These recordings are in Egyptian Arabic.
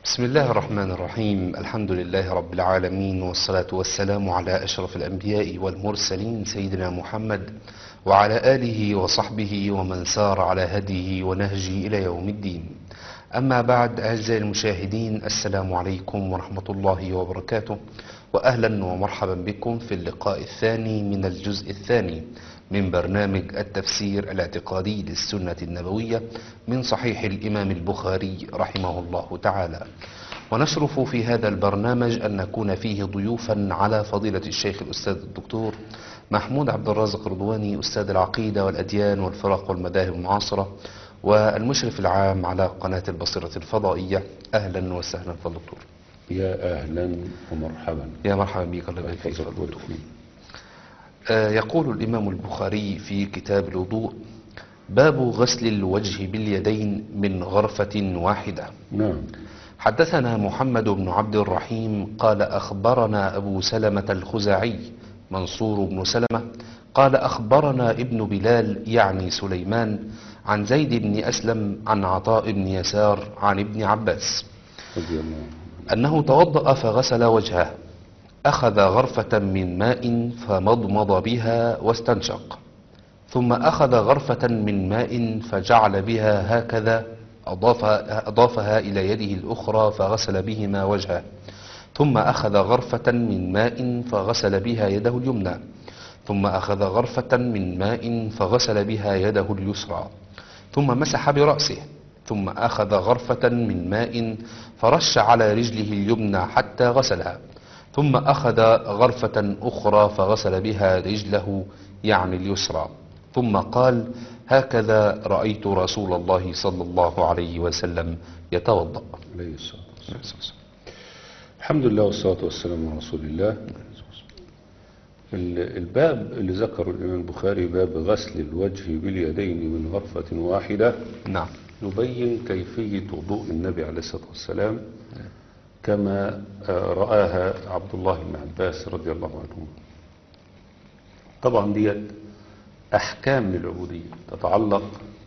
بسم الله الرحمن الرحيم الحمد لله رب العالمين والصلاة والسلام على أشرف الأنبياء والمرسلين سيدنا محمد وعلى آله وصحبه ومن سار على هديه ونهجه إلى يوم الدين أما بعد أعزائي المشاهدين السلام عليكم ورحمة الله وبركاته وأهلا ومرحبا بكم في اللقاء الثاني من الجزء الثاني من برنامج التفسير الاعتقادي للسنة النبوية من صحيح الإمام البخاري رحمه الله تعالى ونشرف في هذا البرنامج أن نكون فيه ضيوفا على فضيلة الشيخ الأستاذ الدكتور محمود عبد الرازق رضواني أستاذ العقيدة والأديان والفرق والمذاهب المعاصرة والمشرف العام على قناة البصيرة الفضائية أهلا وسهلا فالدكتور يا أهلا ومرحبا يا مرحبا بك الله يبارك فيك تفضل فالدكتور دكتور. آه، يقول الإمام البخاري في كتاب الوضوء باب غسل الوجه باليدين من غرفة واحدة نعم حدثنا محمد بن عبد الرحيم قال أخبرنا أبو سلمة الخزاعي منصور بن سلمة قال أخبرنا ابن بلال يعني سليمان عن زيد بن أسلم عن عطاء بن يسار عن ابن عباس رضي الله عنه أنه توضأ فغسل وجهه أخذ غرفة من ماء فمضمض بها واستنشق ثم أخذ غرفة من ماء فجعل بها هكذا أضاف أضافها إلى يده الأخرى فغسل بهما وجهه ثم أخذ غرفة من ماء فغسل بها يده اليمنى ثم أخذ غرفة من ماء فغسل بها يده اليسرى ثم مسح برأسه ثم أخذ غرفة من ماء فرش على رجله اليمنى حتى غسلها ثم أخذ غرفة أخرى فغسل بها رجله يعني اليسرى ثم قال هكذا رأيت رسول الله صلى الله عليه وسلم يتوضأ عليه الصلاة والسلام الحمد لله والصلاة والسلام على رسول الله ال- الباب اللي ذكره الإمام البخاري باب غسل الوجه باليدين من غرفة واحدة نعم يبين كيفية وضوء النبي عليه الصلاة والسلام كما آه، رآها عبد الله بن عباس رضي الله عنهما طبعا ديت أحكام من العبودية تتعلق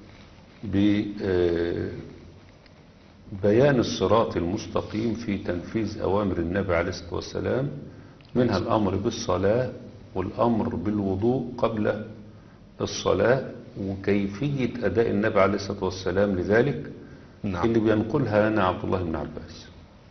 ببيان الصراط المستقيم في تنفيذ أوامر النبي عليه الصلاة والسلام منها الأمر بالصلاة والأمر بالوضوء قبل الصلاة وكيفية أداء النبي عليه الصلاة والسلام لذلك نعم. اللي بينقلها لنا عبد الله بن عباس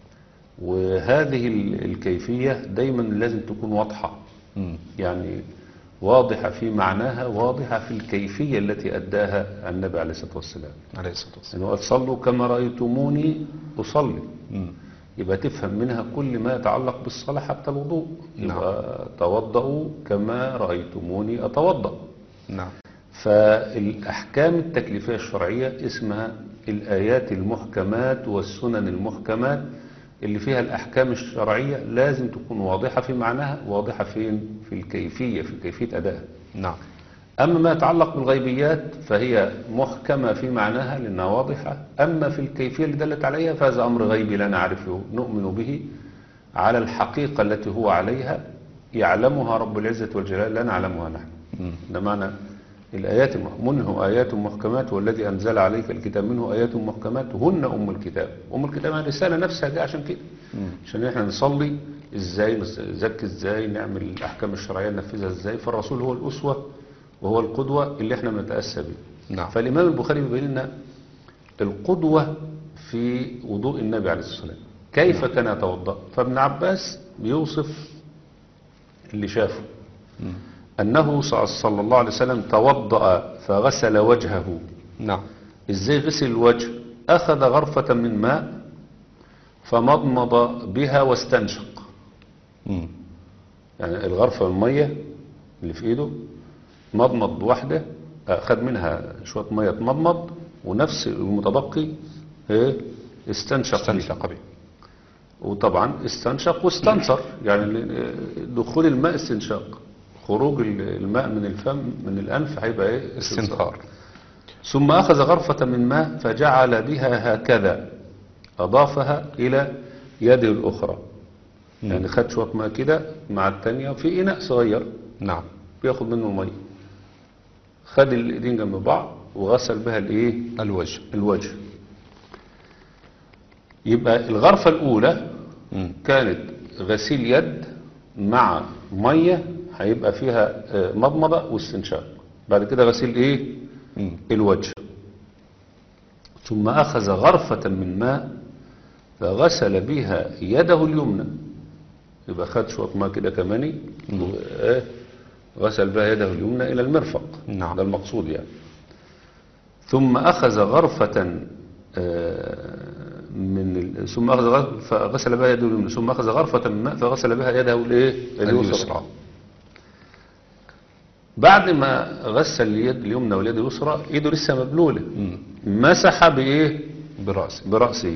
وهذه ال- الكيفية دايما لازم تكون واضحة مم. يعني واضحة في معناها واضحة في الكيفية التي أداها النبي عليه الصلاة والسلام عليه الصلاة والسلام أنه صلوا كما رأيتموني أصلي مم. يبقى تفهم منها كل ما يتعلق بالصلاة حتى الوضوء يبقى توضأوا كما رأيتموني أتوضأ نعم فالأحكام التكليفية الشرعية اسمها الآيات المحكمات والسنن المحكمات اللي فيها الأحكام الشرعية لازم تكون واضحة في معناها واضحة فين في الكيفية في كيفية أدائها نعم أما ما يتعلق بالغيبيات فهي محكمة في معناها لأنها واضحة أما في الكيفية اللي دلت عليها فهذا أمر غيبي لا نعرفه نؤمن به على الحقيقة التي هو عليها يعلمها رب العزة والجلال لا نعلمها نحن مم. ده معنى الآيات المح... منه آيات محكمات والذي أنزل عليك الكتاب منه آيات محكمات هن أم الكتاب أم الكتاب يعني الرسالة نفسها جاء عشان كده عشان احنا نصلي ازاي نزكي ازاي نعمل الأحكام الشرعية ننفذها ازاي فالرسول هو الأسوة وهو القدوة اللي احنا بنتأسى به نعم. فالإمام البخاري بيبين لنا القدوة في وضوء النبي عليه الصلاة والسلام كيف كان يتوضأ فابن عباس بيوصف اللي شافه أنه صلى الله عليه وسلم توضأ فغسل وجهه نعم إزاي غسل الوجه أخذ غرفة من ماء فمضمض بها واستنشق مم. يعني الغرفة من المية اللي في إيده مضمض واحدة أخذ منها شوية مية تمضمض ونفس المتبقي إيه؟ استنشق بها. استنشق به وطبعا استنشق واستنثر يعني ال- دخول الماء استنشاق خروج ال- الماء من الفم من الأنف هيبقى ايه استنثار ثم أخذ غرفة من ماء فجعل بها هكذا أضافها إلى يده الأخرى يعني خد شوية ماء كده مع التانية في إناء صغير نعم بياخد منه مية خد الإيدين جنب بعض وغسل بها الإيه الوجه الوجه يبقى الغرفة الأولى مم. كانت غسيل يد مع مية هيبقى فيها آه، مضمضة واستنشاق بعد كده غسيل ايه مم. الوجه ثم أخذ غرفة من ماء فغسل بها يده اليمنى يبقى خد شوية ماء كده كماني وآه، غسل بها يده اليمنى إلى المرفق نعم. ده المقصود يعني ثم أخذ غرفة آه، من ال... ثم أخذ غرفة فغسل بها يده اليمنى ثم أخذ غرفة من ماء فغسل بها يده الإيه اليسرى اليسرى بعد ما غسل اليد اليمنى واليد اليسرى ايده لسه مبلوله مسح بايه برأسه براسه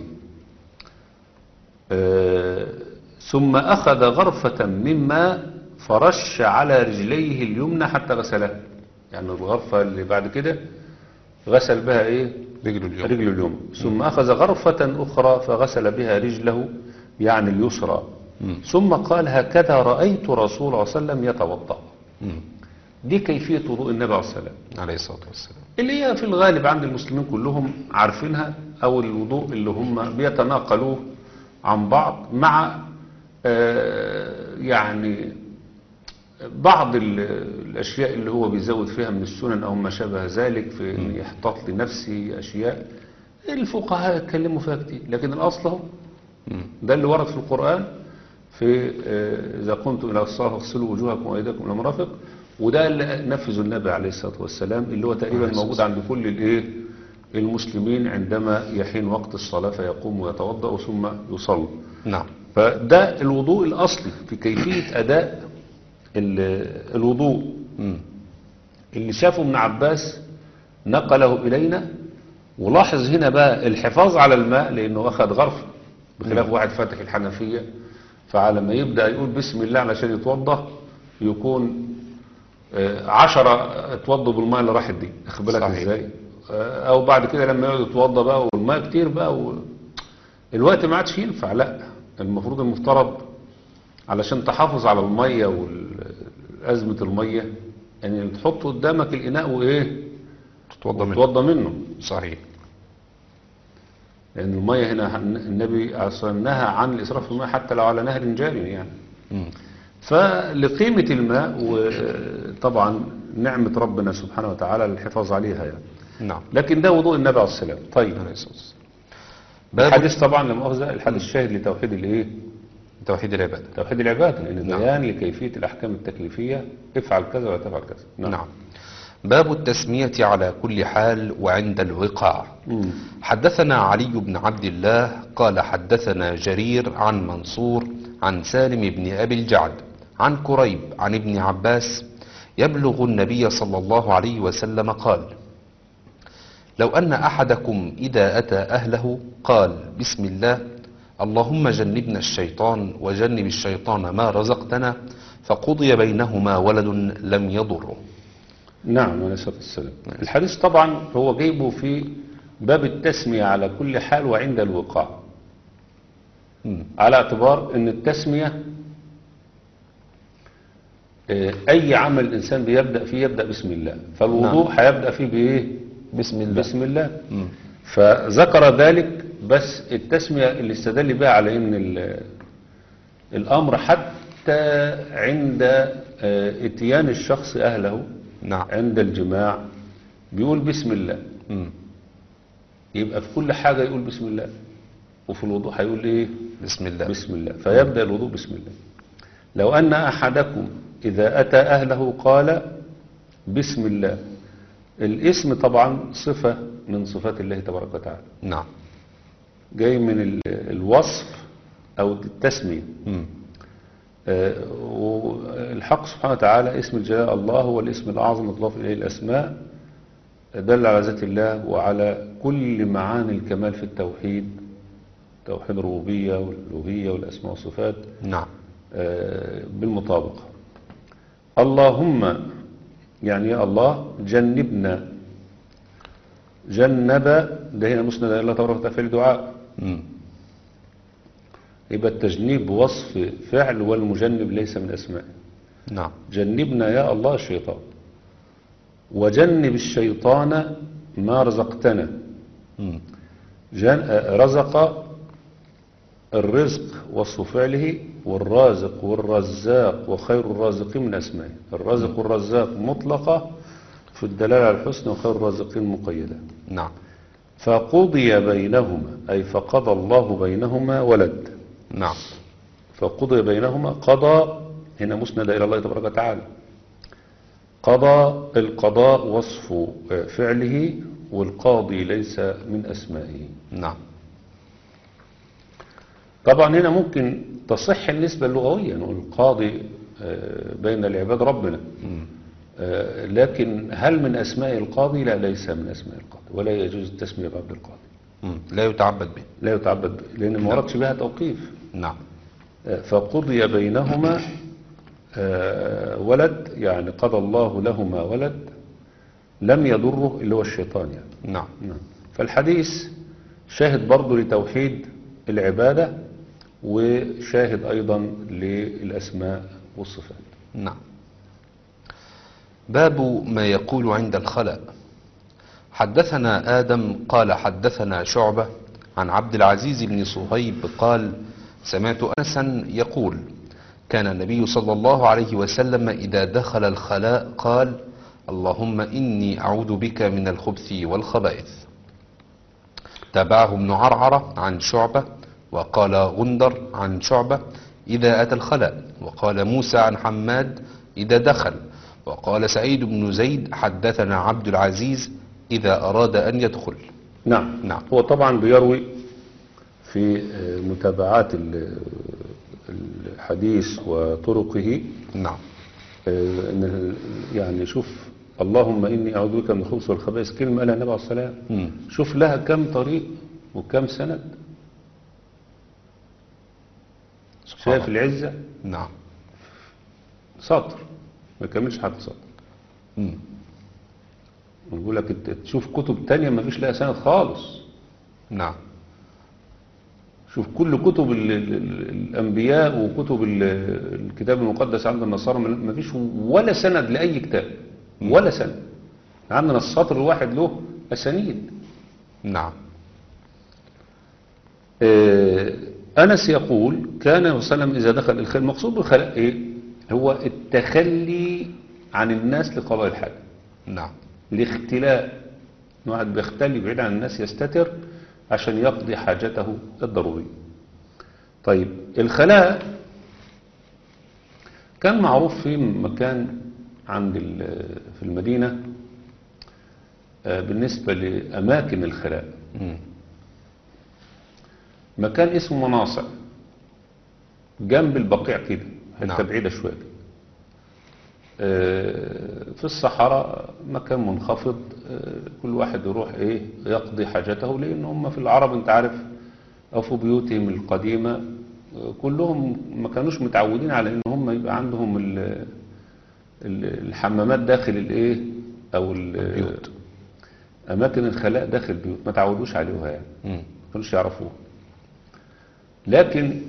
آه ثم اخذ غرفه من ماء فرش على رجليه اليمنى حتى غسلها يعني الغرفه اللي بعد كده غسل بها ايه رجله اليوم رجله اليمنى ثم اخذ غرفه اخرى فغسل بها رجله يعني اليسرى ثم قال هكذا رايت رسول الله صلى الله عليه وسلم يتوضا مم. دي كيفيه وضوء النبي عليه الصلاه والسلام عليه الصلاة والسلام اللي هي في الغالب عند المسلمين كلهم عارفينها او الوضوء اللي هم بيتناقلوه عن بعض مع آه، يعني بعض ال- الاشياء اللي هو بيزود فيها من السنن او ما شابه ذلك في ان يحتاط لنفسه اشياء الفقهاء اتكلموا فيها كتير لكن الاصل هو ده اللي ورد في القرآن في آه، إذا قمتم إلى الصلاة فاغسلوا وجوهكم وأيديكم إلى المرافق وده اللي نفذه النبي عليه الصلاة والسلام اللي هو تقريبا عليه الصلاة موجود عند كل الإيه المسلمين عندما يحين وقت الصلاة فيقوم ويتوضأ ثم يصلي نعم فده الوضوء الأصلي في كيفية أداء ال- الوضوء مم. اللي شافه ابن عباس نقله إلينا ولاحظ هنا بقى الحفاظ على الماء لأنه أخذ غرفة بخلاف واحد فاتح الحنفية فعلى ما يبدأ يقول بسم الله علشان يتوضى يكون آه، عشرة اتوضوا بالماء اللي راحت دي اخد بالك صحيح. ازاي آه، او بعد كده لما يقعد يتوضى بقى والماء كتير بقى و... الوقت ما عادش ينفع لا المفروض المفترض علشان تحافظ على المية وأزمة المية يعني تحط قدامك الإناء وإيه تتوضى منه توضى منه صحيح لأن المية هنا النبي أصلا نهى عن الإسراف في الماء حتى لو على نهر جاري يعني مم. فلقيمة الماء وطبعا نعمة ربنا سبحانه وتعالى للحفاظ عليها يعني نعم لكن ده وضوء النبي عليه السلام طيب عليه الصلاة والسلام باب الحديث طبعا لما مؤاخذة الحديث الشاهد لتوحيد الايه توحيد العبادة توحيد العبادة لأن نعم. بيان لكيفية الأحكام التكليفية افعل كذا ولا تفعل كذا نعم باب التسمية على كل حال وعند الوقاع مم. حدثنا علي بن عبد الله قال حدثنا جرير عن منصور عن سالم بن أبي الجعد عن كريب عن ابن عباس يبلغ النبي صلى الله عليه وسلم قال لو أن أحدكم إذا أتى أهله قال بسم الله اللهم جنبنا الشيطان وجنب الشيطان ما رزقتنا فقضي بينهما ولد لم يضره نعم عليه الصلاة والسلام الحديث طبعا هو جايبه في باب التسمية على كل حال وعند الوقاع مم. على اعتبار ان التسمية آه، اي عمل الانسان بيبدأ فيه يبدأ بسم الله فالوضوء هيبدأ فيه بايه بسم الله بسم الله مم. فذكر ذلك بس التسمية اللي استدل بها على ان ال- الامر حتى عند آه، اتيان الشخص اهله نعم عند الجماع بيقول بسم الله مم. يبقى في كل حاجة يقول بسم الله وفي الوضوء هيقول ايه بسم الله بسم الله فيبدأ الوضوء بسم الله لو أن أحدكم إذا أتى أهله قال بسم الله الاسم طبعا صفة من صفات الله تبارك وتعالى نعم جاي من ال- الوصف أو التسمية مم. آه، والحق سبحانه وتعالى اسم الجلال الله هو الاسم الأعظم اضاف إليه الأسماء دل على ذات الله وعلى كل معاني الكمال في التوحيد توحيد الربوبية والألوهية والأسماء والصفات نعم آه، بالمطابقة اللهم يعني يا الله جنبنا جنب ده هنا مسند إلى الله تبارك وتعالى في الدعاء مم. يبقى التجنيب وصف فعل والمجنب ليس من أسمائه نعم جنبنا يا الله الشيطان وجنب الشيطان ما رزقتنا مم. جن... آه، رزق الرزق وصف فعله والرازق والرزاق وخير الرازقين من أسمائه الرازق والرزاق مطلقة في الدلالة على الحسن وخير الرازقين مقيدة نعم فقضي بينهما أي فقضى الله بينهما ولد نعم فقضي بينهما قضى هنا مسند إلى الله تبارك وتعالى قضى القضاء وصف فعله والقاضي ليس من أسمائه نعم طبعا هنا ممكن تصح النسبة اللغوية نقول القاضي آه، بين العباد ربنا آه، لكن هل من أسماء القاضي لا ليس من أسماء القاضي ولا يجوز التسمية بعبد القاضي مم. لا يتعبد به لا يتعبد به لأن ما وردش بها توقيف نعم آه، فقضي بينهما آه، ولد يعني قضى الله لهما ولد لم يضره اللي هو الشيطان يعني نعم نعم. فالحديث شاهد برضه لتوحيد العبادة وشاهد أيضا للأسماء والصفات نعم باب ما يقول عند الخلاء حدثنا آدم قال حدثنا شعبة عن عبد العزيز بن صهيب قال سمعت أنسا يقول كان النبي صلى الله عليه وسلم إذا دخل الخلاء قال اللهم إني أعوذ بك من الخبث والخبائث تابعه ابن عرعرة عن شعبة وقال غندر عن شعبة إذا أتى الخلاء وقال موسى عن حماد إذا دخل وقال سعيد بن زيد حدثنا عبد العزيز إذا أراد أن يدخل نعم نعم. هو طبعا بيروي في آه، متابعات ال- الحديث وطرقه نعم آه، إن ال- يعني شوف اللهم إني أعوذ بك من الخبث والخبائث كلمة قالها النبي عليه الصلاة والسلام مم. شوف لها كم طريق وكم سند سبحان شايف الله. العزة نعم سطر ما كملش حتى سطر مم. بقول لك انت تشوف كتب تانية ما فيش لها سند خالص نعم شوف كل كتب ال ال ال الأنبياء وكتب ال الكتاب المقدس عند النصارى ما فيش ولا سند لأي كتاب ولا سند عندنا السطر الواحد له أسانيد نعم آه، أنس يقول كان النبي صلى الله عليه وسلم إذا دخل الخلاء المقصود بالخلاء إيه؟ هو التخلي عن الناس لقضاء الحاجة نعم الاختلاء إن واحد بيختلي بعيد عن الناس يستتر عشان يقضي حاجته الضرورية طيب الخلاء كان معروف في مكان عند ال- في المدينة آه، بالنسبة لأماكن الخلاء مم. مكان اسمه مناصع جنب البقيع كده حتة نعم. بعيدة شوية كده. آه، في الصحراء مكان منخفض آه، كل واحد يروح ايه يقضي حاجته لان هم في العرب انت عارف او في بيوتهم القديمة آه، كلهم ما كانوش متعودين على ان هم يبقى عندهم ال- ال- الحمامات داخل الايه او ال- البيوت. اماكن الخلاء داخل البيوت ما تعودوش عليها يعني مم. ما كانوش يعرفوه لكن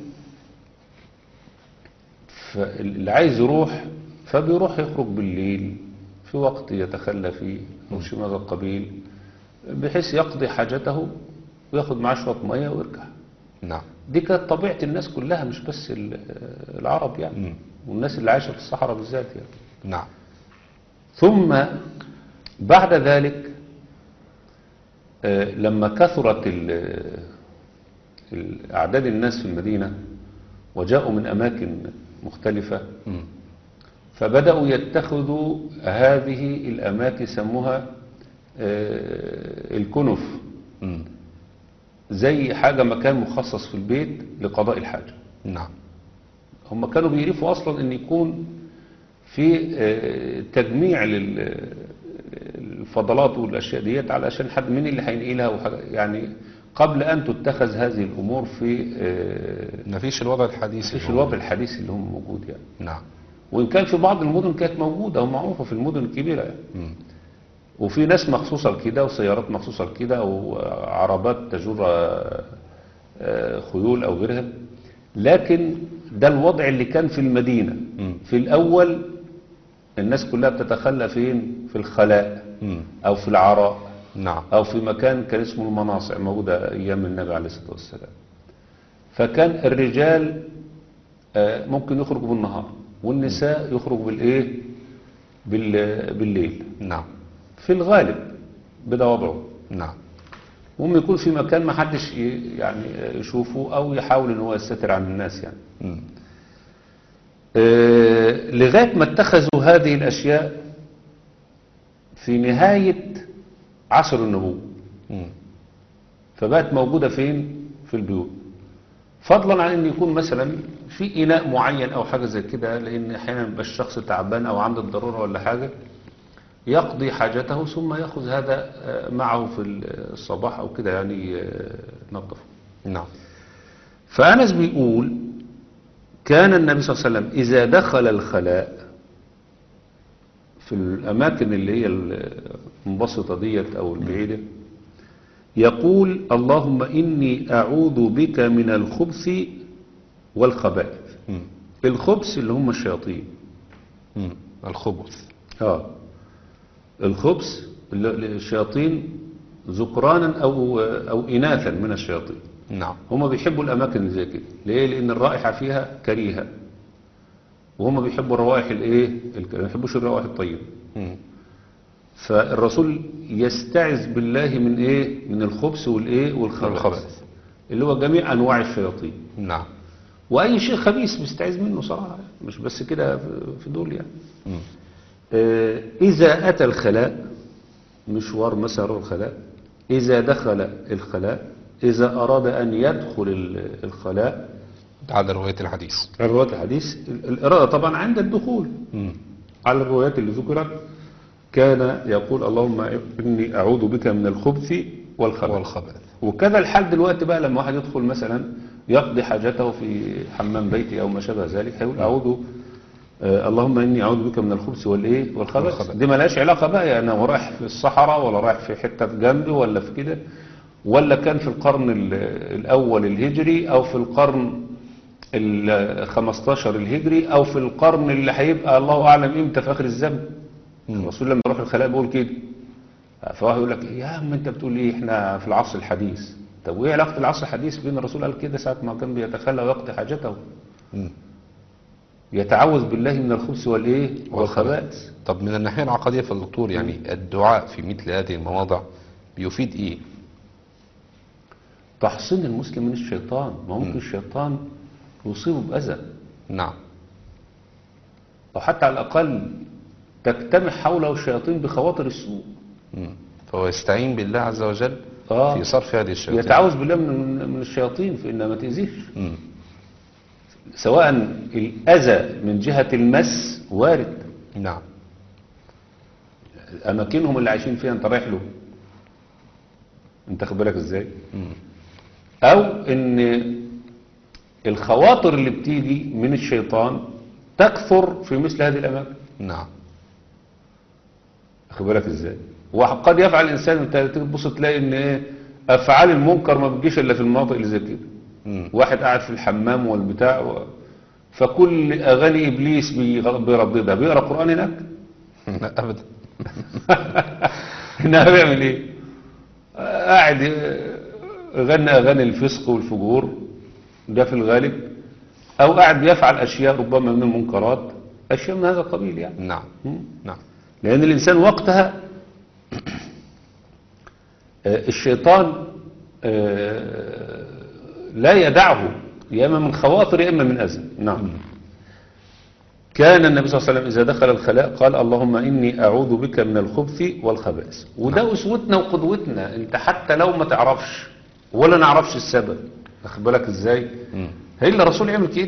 فاللي عايز يروح فبيروح يخرج بالليل في وقت يتخلى فيه أو شيء من هذا القبيل بحيث يقضي حاجته وياخد معاه شوية مية ويرجع نعم دي كانت طبيعة الناس كلها مش بس ال- العرب يعني مم. والناس اللي عايشة في الصحراء بالذات يعني نعم ثم بعد ذلك آه، لما كثرت ال- ال- أعداد الناس في المدينة وجاءوا من أماكن مختلفة مم. فبدأوا يتخذوا هذه الأماكن سموها آه، الكنف مم. زي حاجة مكان مخصص في البيت لقضاء الحاجة نعم هم كانوا بيعرفوا أصلا أن يكون في آه، تجميع للفضلات والأشياء ديت علشان حد مين اللي هينقلها وحاجة يعني قبل أن تتخذ هذه الأمور في آه، ما فيش الوضع الحديث فيش اللي هو- الوضع الحديث اللي هم موجود يعني نعم وإن كان في بعض المدن كانت موجودة ومعروفة في المدن الكبيرة يعني. مم. وفي ناس مخصوصة لكده وسيارات مخصوصة لكده وعربات تجر آه، آه، خيول أو غيرها لكن ده الوضع اللي كان في المدينة مم. في الأول الناس كلها بتتخلى فين في الخلاء مم. أو في العراء نعم أو في مكان كان اسمه المناصع موجودة أيام النبي عليه الصلاة والسلام فكان الرجال آه، ممكن يخرجوا بالنهار والنساء يخرجوا بالايه بال- بالليل نعم في الغالب بده وضعه نعم ممكن يكون في مكان ما حدش ي- يعني يشوفه او يحاول ان هو يستتر عن الناس يعني مم. آه، لغايه ما اتخذوا هذه الاشياء في نهايه عصر النبوه مم. فبقت موجودة فين في البيوت فضلا عن ان يكون مثلا في اناء معين او حاجة زي كده لان احيانا يبقى الشخص تعبان او عنده الضرورة ولا حاجة يقضي حاجته ثم ياخذ هذا آه، معه في الصباح او كده يعني آه، ينظفه نعم فأنس بيقول كان النبي صلى الله عليه وسلم إذا دخل الخلاء في الأماكن اللي هي المنبسطة ديت أو البعيدة يقول اللهم إني أعوذ بك من الخبث والخبائث مم. الخبث اللي هم الشياطين مم. الخبث آه الخبث اللي- الشياطين ذكرانا أو أو إناثا من الشياطين نعم هم بيحبوا الأماكن اللي زي كده ليه؟ لأن الرائحة فيها كريهة وهم بيحبوا الروائح الإيه؟ الك- ما بيحبوش الروائح الطيبة مم. فالرسول يستعذ بالله من إيه؟ من الخبث والإيه؟ والخبث والخبث. اللي هو جميع أنواع الشياطين نعم وأي شيء خبيث بيستعذ منه صراحة مش بس كده في- في دول يعني مم. آه، إذا أتى الخلاء مشوار مسار الخلاء إذا دخل الخلاء إذا أراد أن يدخل ال- الخلاء على رواية الحديث الروايات الحديث ال- الإرادة طبعا عند الدخول مم. على الروايات اللي ذكرت كان يقول اللهم إني أعوذ بك من الخبث والخبث والخبث وكذا الحال دلوقتي بقى لما واحد يدخل مثلا يقضي حاجته في حمام بيتي أو ما شابه ذلك هيقول أعوذ آه اللهم إني أعوذ بك من الخبث والإيه والخبث والخبث. دي ملهاش علاقة بقى يعني هو رايح في الصحراء ولا رايح في حتة جنبي ولا في كده ولا كان في القرن ال- الأول الهجري أو في القرن ال 15 الهجري أو في القرن اللي هيبقى الله أعلم إمتى في آخر الزمن الرسول لما يروح الخلاء بيقول كده فواحد يقول لك يا عم انت بتقول ايه احنا في العصر الحديث طب وايه علاقه العصر الحديث بين الرسول قال كده ساعه ما كان بيتخلى ويقضي حاجته مم. يتعوذ بالله من الخبث والايه والخبائث طب من الناحية العقدية في الدكتور يعني الدعاء في مثل هذه المواضع بيفيد ايه تحصين المسلم من الشيطان ما ممكن الشيطان يصيبه باذى نعم او حتى على الاقل تجتمع حوله الشياطين بخواطر السوء مم. فهو يستعين بالله عز وجل آه. في صرف هذه الشياطين يتعوذ بالله من من الشياطين في انها ما تاذيش مم. سواء الاذى من جهه المس وارد نعم اماكنهم اللي عايشين فيها انت رايح له انت خد بالك ازاي مم. او ان الخواطر اللي بتيجي من الشيطان تكثر في مثل هذه الاماكن نعم خد بالك ازاي وقد يفعل الانسان انت تبص تلاقي ان ايه افعال المنكر ما بتجيش الا في المناطق اللي زي كده مم. واحد قاعد في الحمام والبتاع و... فكل اغاني ابليس بيغ- بيرددها بيقرا قران هناك لا ابدا هنا بيعمل ايه قاعد يغني اغاني الفسق والفجور ده في الغالب او قاعد بيفعل اشياء ربما من المنكرات اشياء من هذا القبيل يعني نعم مم. نعم لان الانسان وقتها آه، الشيطان آه، لا يدعه يا اما من خواطر يا اما من اذى نعم كان النبي صلى الله عليه وسلم إذا دخل الخلاء قال اللهم إني أعوذ بك من الخبث والخبائث وده أسوتنا وقدوتنا أنت حتى لو ما تعرفش ولا نعرفش السبب أخد بالك إزاي مم. هي اللي الرسول يعمل كده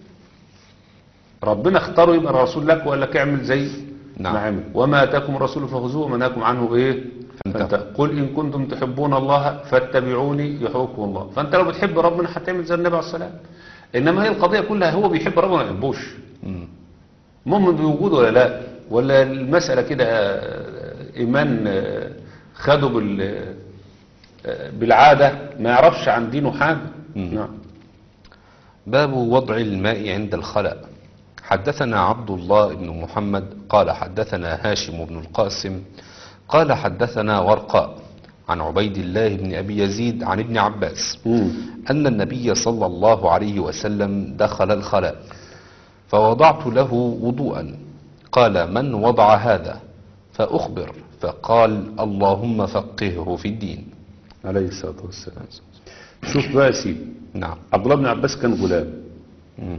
ربنا اختاره يبقى الرسول لك وقال لك اعمل زي نعم. ما عمل وما أتاكم الرسول فخذوه وما نهاكم عنه إيه فانتهوا. فانت قل إن كنتم تحبون الله فاتبعوني يحبكم الله فأنت لو بتحب ربنا هتعمل زي النبي عليه الصلاة والسلام إنما هي القضية كلها هو بيحب ربنا ما يحبوش مم. مؤمن بوجوده ولا لا ولا المسألة كده آه، إيمان آه، خده بال آه، بالعادة ما يعرفش عن دينه حاجة مم. نعم باب وضع الماء عند الخلاء حدثنا عبد الله بن محمد قال حدثنا هاشم بن القاسم قال حدثنا ورقاء عن عبيد الله بن أبي يزيد عن ابن عباس مم. أن النبي صلى الله عليه وسلم دخل الخلاء فوضعت له وضوءا قال من وضع هذا فأخبر فقال اللهم فقهه في الدين عليه الصلاة والسلام شوف بقى يا سيدي نعم عبد الله بن عباس كان غلام مم.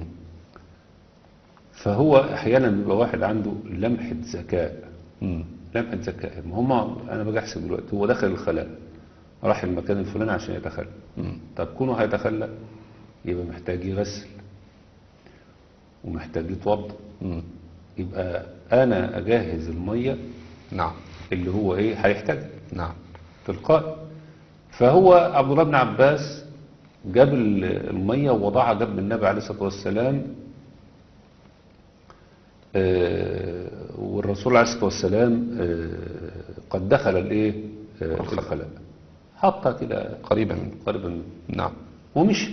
فهو احيانا بيبقى واحد عنده لمحة ذكاء مم. لمحة ذكاء ما هم انا باجي احسب دلوقتي هو دخل الخلاء راح المكان الفلاني عشان يتخلى مم. طب كونه هيتخلى يبقى محتاج يغسل ومحتاج يتوضا مم. يبقى انا اجهز الميه نعم اللي هو ايه هيحتاجها نعم تلقائي فهو عبد الله بن عباس جاب ال- الميه ووضعها جنب النبي عليه الصلاه والسلام آه، والرسول عليه الصلاه والسلام آه، قد دخل الايه آه، الخلاء حطها كده قريبا منه قريبا منه نعم ومشي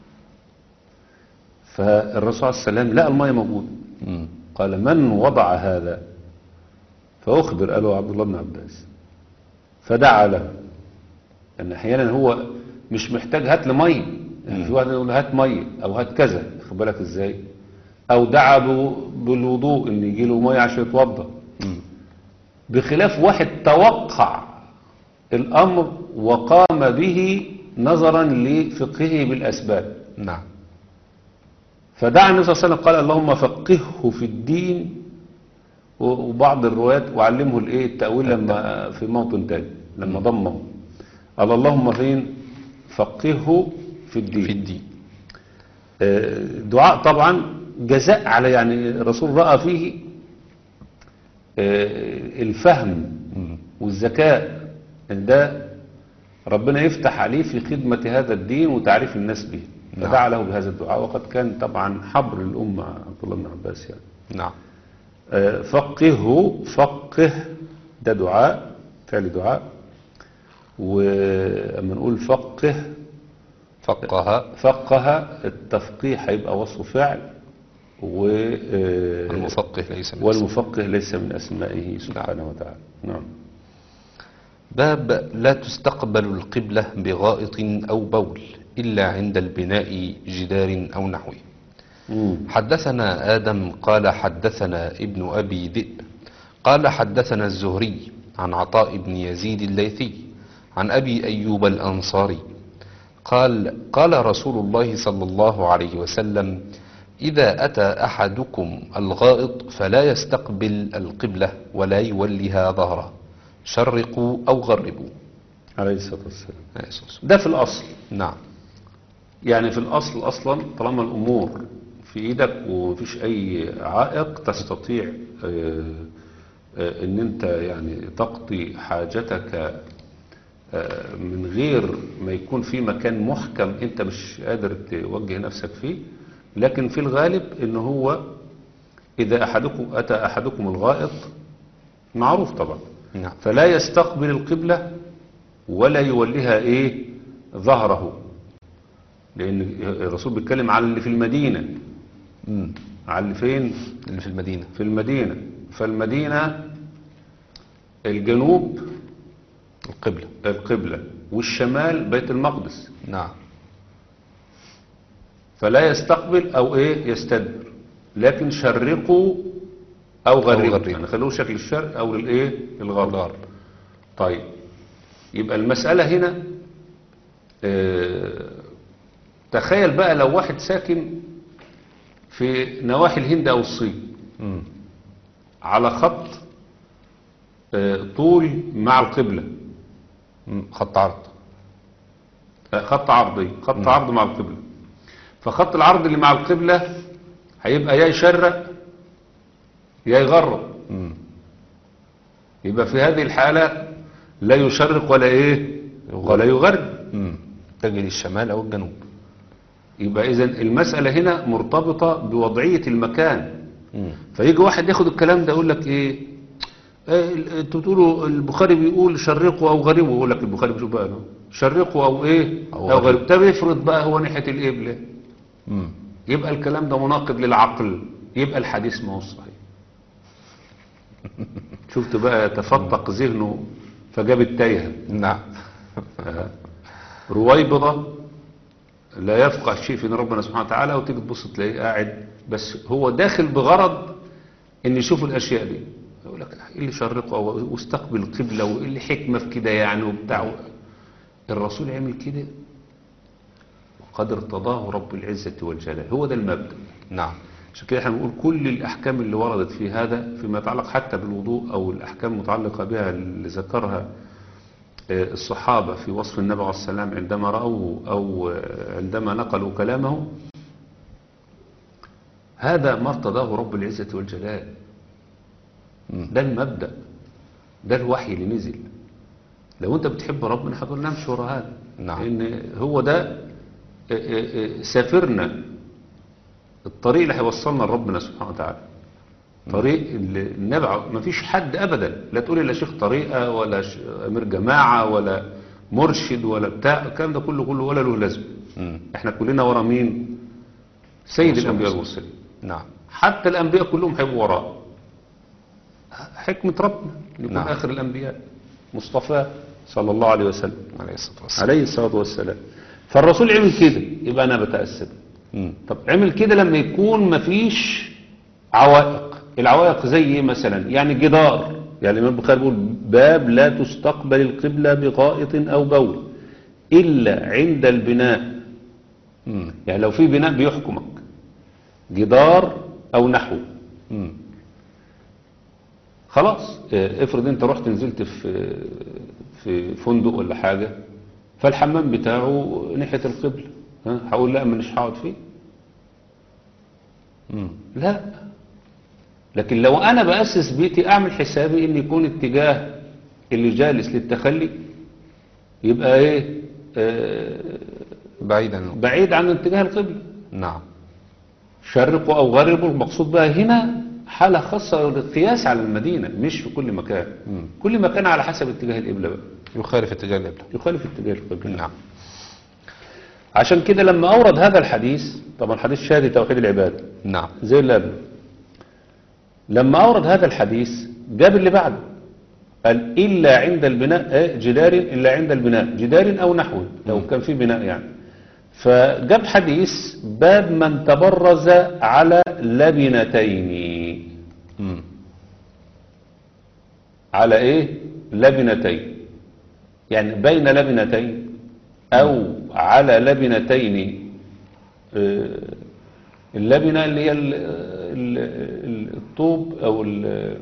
فالرسول عليه السلام لقى الميه موجوده مم. قال من وضع هذا فأخبر قاله عبد الله بن عباس فدعا له أن أحيانا هو مش محتاج هات لي مية يعني في واحد يقول هات مية أو هات كذا خد بالك إزاي أو دعا ب- بالوضوء إن يجي له مية عشان يتوضأ مم. بخلاف واحد توقع الأمر وقام به نظرا لفقهه بالأسباب نعم فدعا النبي صلى الله عليه وسلم قال اللهم فقهه في الدين و- وبعض الروايات وعلمه الايه التأويل لما في موطن تاني لما ضمه قال اللهم فين فقهه في الدين في الدين آه، دعاء طبعا جزاء على يعني الرسول رأى فيه آه، الفهم والذكاء ان ده ربنا يفتح عليه في خدمة هذا الدين وتعريف الناس به نعم. فدعا له بهذا الدعاء وقد كان طبعا حبر الأمة عبد الله بن عباس يعني نعم آه، فقهه فقه ده دعاء فعل دعاء وأما نقول فقه فقه فقه التفقيه هيبقى وصف فعل و آه، المفقه ليس من اسمه. والمفقه ليس من أسمائه سبحانه وتعالى نعم باب لا تستقبل القبلة بغائط أو بول إلا عند البناء جدار أو نحوه مم. حدثنا آدم قال حدثنا ابن أبي ذئب قال حدثنا الزهري عن عطاء بن يزيد الليثي عن أبي أيوب الأنصاري قال قال رسول الله صلى الله عليه وسلم إذا أتى أحدكم الغائط فلا يستقبل القبلة ولا يولها ظهره شرقوا أو غربوا عليه الصلاة والسلام عليه الصلاة والسلام. ده في الأصل نعم يعني في الأصل أصلا طالما الأمور في إيدك ومفيش أي عائق تستطيع آه، آه، إن أنت يعني تقضي حاجتك آه، من غير ما يكون في مكان محكم أنت مش قادر توجه نفسك فيه لكن في الغالب إن هو إذا أحدكم أتى أحدكم الغائط معروف طبعا نعم فلا يستقبل القبلة ولا يوليها ايه ظهره لان الرسول بيتكلم على اللي في المدينة مم. على اللي فين اللي في المدينة في المدينة فالمدينة الجنوب القبلة القبلة والشمال بيت المقدس نعم فلا يستقبل او ايه يستدبر لكن شرقوا او غربوا غربوا. يعني خلوه شكل الشرق او الايه الغرب الغرب طيب يبقى المسألة هنا آه، تخيل بقى لو واحد ساكن في نواحي الهند أو الصين مم. على خط آه، طول مع القبلة مم. خط عرض آه، خط عرضي خط عرض مع القبلة فخط العرض اللي مع القبلة هيبقى يا يشرق يا يغرب مم. يبقى في هذه الحالة لا يشرق ولا ايه ولا يغرب مم. تجي للشمال أو الجنوب يبقى اذا المسألة هنا مرتبطة بوضعية المكان مم. فيجي واحد ياخد الكلام ده يقول لك ايه إيه، ال- انتوا بتقولوا البخاري بيقول شرقوا او غربوا يقول لك البخاري بيشوف بقى أهو. شرقوا او ايه أو او, غربوا. غربوا طب افرض بقى هو ناحية القبلة مم. يبقى الكلام ده مناقض للعقل يبقى الحديث ما هو صحيح شفت بقى تفتق ذهنه فجاب التايهة نعم آه. رويبضة لا يفقه شيء في دين ربنا سبحانه وتعالى وتيجي تبص تلاقيه قاعد بس هو داخل بغرض ان يشوف الاشياء دي يقول لك ايه اللي شرقه واستقبل القبلة وايه اللي حكمة في كده يعني وبتاع الرسول عمل كده وقد ارتضاه رب العزة والجلال هو ده المبدأ نعم عشان كده احنا بنقول كل الاحكام اللي وردت في هذا فيما يتعلق حتى بالوضوء او الاحكام المتعلقه بها اللي ذكرها آه، الصحابه في وصف النبي عليه السلام عندما راوه او آه، عندما نقلوا كلامه هذا ما ارتضاه رب العزه والجلال مم. ده المبدا ده الوحي اللي نزل لو انت بتحب ربنا هتقول نمشي ورا هذا نعم. لان هو ده آه، آه، آه، سافرنا الطريق اللي هيوصلنا لربنا سبحانه وتعالى طريق اللي النبي ما فيش حد ابدا لا تقول لا شيخ طريقه ولا ش- امير جماعه ولا مرشد ولا بتاع الكلام ده كله كله ولا له لازمه مم. احنا كلنا ورا مين سيد رسول الانبياء الله. والمرسلين نعم حتى الانبياء كلهم هيبقوا وراه حكمه ربنا يكون نعم. اخر الانبياء مصطفى صلى الله عليه وسلم عليه الصلاة والسلام عليه الصلاه والسلام فالرسول عمل كده يبقى انا بتاسى مم. طب عمل كده لما يكون مفيش عوائق العوائق زي ايه مثلا يعني جدار يعني الامام البخاري بيقول باب لا تستقبل القبلة بغائط او بول الا عند البناء مم. يعني لو في بناء بيحكمك جدار او نحو مم. خلاص اه، افرض انت رحت نزلت في في فندق ولا حاجة فالحمام بتاعه ناحية القبلة ها هقول لا مش هقعد فيه مم. لا لكن لو انا بأسس بيتي اعمل حسابي ان يكون اتجاه اللي جالس للتخلي يبقى ايه آه بعيدا بعيد عن اتجاه القبلة نعم شرقوا او غربوا المقصود بقى هنا حالة خاصة للقياس على المدينة مش في كل مكان مم. كل مكان على حسب اتجاه القبلة بقى يخالف اتجاه القبلة يخالف اتجاه القبلة نعم عشان كده لما اورد هذا الحديث طبعا حديث شهادة توحيد العبادة نعم زي اللي قبله لما أورد هذا الحديث جاب اللي بعده قال إلا عند البناء إيه؟ جدار إلا عند البناء جدار أو نحوه لو كان في بناء يعني فجاب حديث باب من تبرز على لبنتين مم. على إيه لبنتين يعني بين لبنتين أو على لبنتين آه، اللبنة اللي هي ال- ال- ال- الطوب أو ال-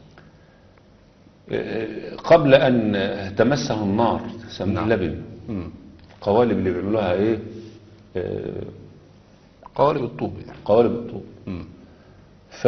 آه، قبل أن تمسه النار تسمى نعم. اللبن مم. القوالب اللي بيعملوها إيه آه، قوالب الطوب يعني قوالب الطوب مم. ف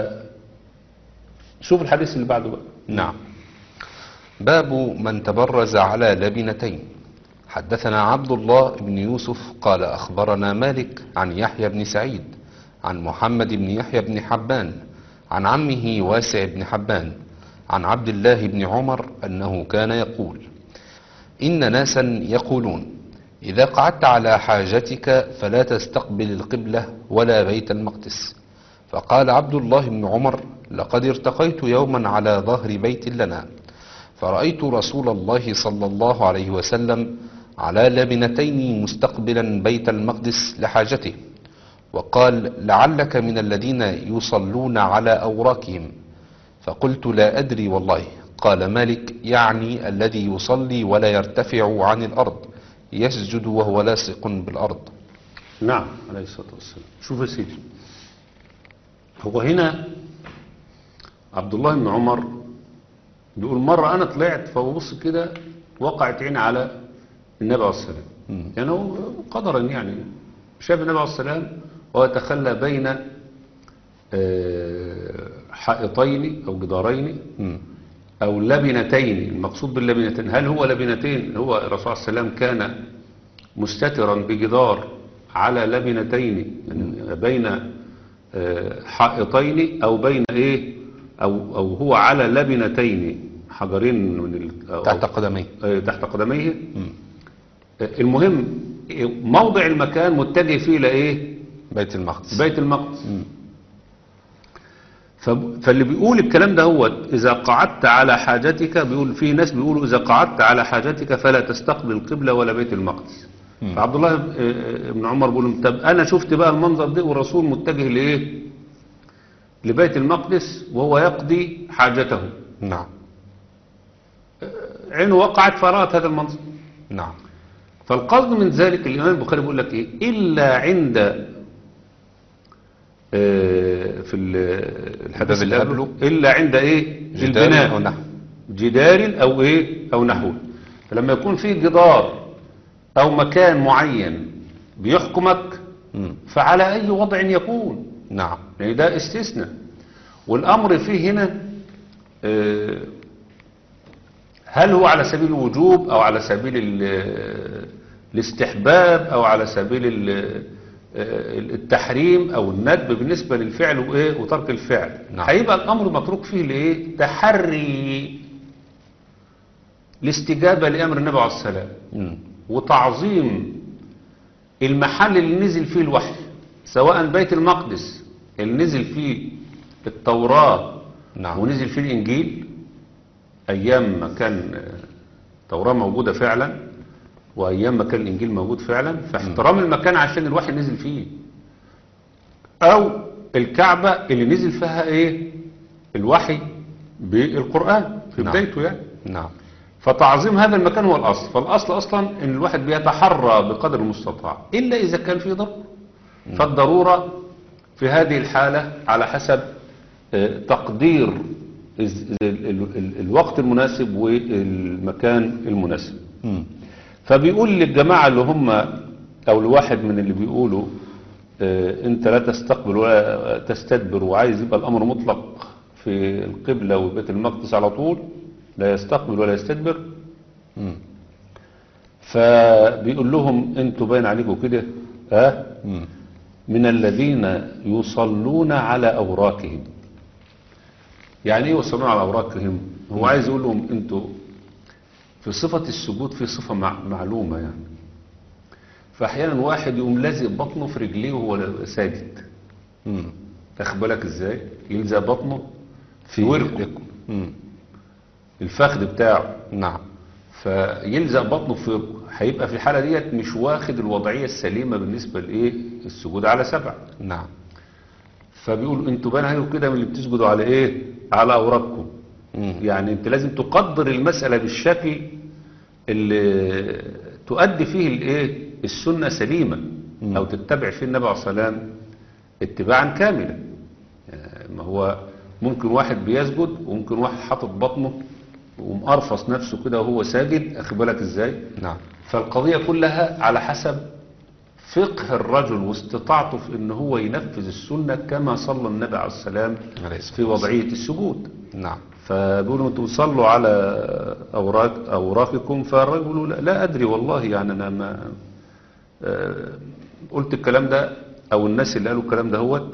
شوف الحديث اللي بعده بقى نعم باب من تبرز على لبنتين حدثنا عبد الله بن يوسف قال أخبرنا مالك عن يحيى بن سعيد عن محمد بن يحيى بن حبان عن عمه واسع بن حبان عن عبد الله بن عمر أنه كان يقول إن ناسا يقولون إذا قعدت على حاجتك فلا تستقبل القبلة ولا بيت المقدس فقال عبد الله بن عمر لقد ارتقيت يوما على ظهر بيت لنا فرأيت رسول الله صلى الله عليه وسلم على لبنتين مستقبلا بيت المقدس لحاجته وقال لعلك من الذين يصلون على أوراكهم فقلت لا أدري والله قال مالك يعني الذي يصلي ولا يرتفع عن الأرض يسجد وهو لاصق بالأرض نعم عليه الصلاة والسلام شوف يا سيدي هو هنا عبد الله بن عمر بيقول مرة أنا طلعت فببص كده وقعت عيني على النبي عليه الصلاة والسلام يعني هو قدرا يعني شاف النبي عليه الصلاة والسلام وهو يتخلى بين آه، حائطين أو جدارين مم. أو لبنتين المقصود باللبنتين هل هو لبنتين هو الرسول صلى الله عليه وسلم كان مستترا بجدار على لبنتين يعني بين آه، حائطين أو بين إيه أو, أو هو على لبنتين حجرين من ال- أو- تحت قدميه آه، تحت قدميه مم. آه، المهم آه، موضع المكان متجه فيه إلى إيه بيت المقدس بيت المقدس فب- فاللي بيقول الكلام ده هو إذا قعدت على حاجتك بيقول في ناس بيقولوا إذا قعدت على حاجتك فلا تستقبل القبلة ولا بيت المقدس فعبد الله ب- آه، بن عمر بيقول لهم، طب أنا شفت بقى المنظر ده والرسول متجه لإيه لبيت المقدس وهو يقضي حاجته نعم عينه وقعت فرأت هذا المنظر نعم فالقصد من ذلك الإمام البخاري بيقول لك إيه إلا عند آه، في ال- الحديث اللي الباب قبله إلا عند إيه جدار البناء أو نحو. جدار أو إيه أو نحو فلما يكون في جدار أو مكان معين بيحكمك مم. فعلى أي وضع يكون نعم يعني ده استثناء والأمر فيه هنا آه، هل هو على سبيل الوجوب أو على سبيل ال- الاستحباب أو على سبيل ال- آه، التحريم أو الندب بالنسبة للفعل وإيه وترك الفعل نعم. هيبقى الأمر متروك فيه لإيه تحري الاستجابة لأمر النبي عليه السلام مم. وتعظيم المحل اللي نزل فيه الوحي سواء بيت المقدس اللي نزل فيه التوراة نعم. ونزل فيه الإنجيل أيام ما كان التوراة موجودة فعلا وأيام ما كان الإنجيل موجود فعلا فاحترام المكان عشان الوحي نزل فيه أو الكعبة اللي نزل فيها إيه الوحي بالقرآن في نعم. بدايته يعني نعم فتعظيم هذا المكان هو الأصل فالأصل أصلا أن الواحد بيتحرى بقدر المستطاع إلا إذا كان في ضرورة فالضرورة في هذه الحالة على حسب آه، تقدير الز- ال- ال- ال- الوقت المناسب والمكان المناسب مم. فبيقول للجماعة اللي هم أو الواحد من اللي بيقولوا آه، أنت لا تستقبل ولا تستدبر وعايز يبقى الأمر مطلق في القبلة وبيت المقدس على طول لا يستقبل ولا يستدبر مم. فبيقول لهم انتوا باين عليكم كده ها مم. من الذين يصلون على أوراقهم يعني ايه يصلون على أوراقهم هو عايز يقول لهم انتوا في صفة السجود في صفة مع- معلومة يعني فأحيانا واحد يقوم لازق بطنه في رجليه وهو ساجد مم. تاخد بالك ازاي يلزق بطنه في ورقه مم. الفخذ بتاعه نعم فيلزق بطنه في ورقه هيبقى في الحالة ديت مش واخد الوضعية السليمة بالنسبة لإيه السجود على سبع نعم فبيقول انتوا بان عليكم كده من اللي بتسجدوا على ايه على اوراقكم مم. يعني انت لازم تقدر المسألة بالشكل اللي تؤدي فيه الايه السنة سليمة مم. او تتبع فيه النبي عليه الصلاة والسلام اتباعا كاملا يعني ما هو ممكن واحد بيسجد وممكن واحد حاطط بطنه ومقرفص نفسه كده وهو ساجد اخد بالك ازاي نعم فالقضية كلها على حسب فقه الرجل واستطاعته في ان هو ينفذ السنة كما صلى النبي عليه السلام عليه الصلاة في وضعية السجود نعم فبيقولوا انتم صلوا على أوراق أوراقكم فالرجل يقول لا, لا أدري والله يعني أنا ما آه، قلت الكلام ده أو الناس اللي قالوا الكلام ده هو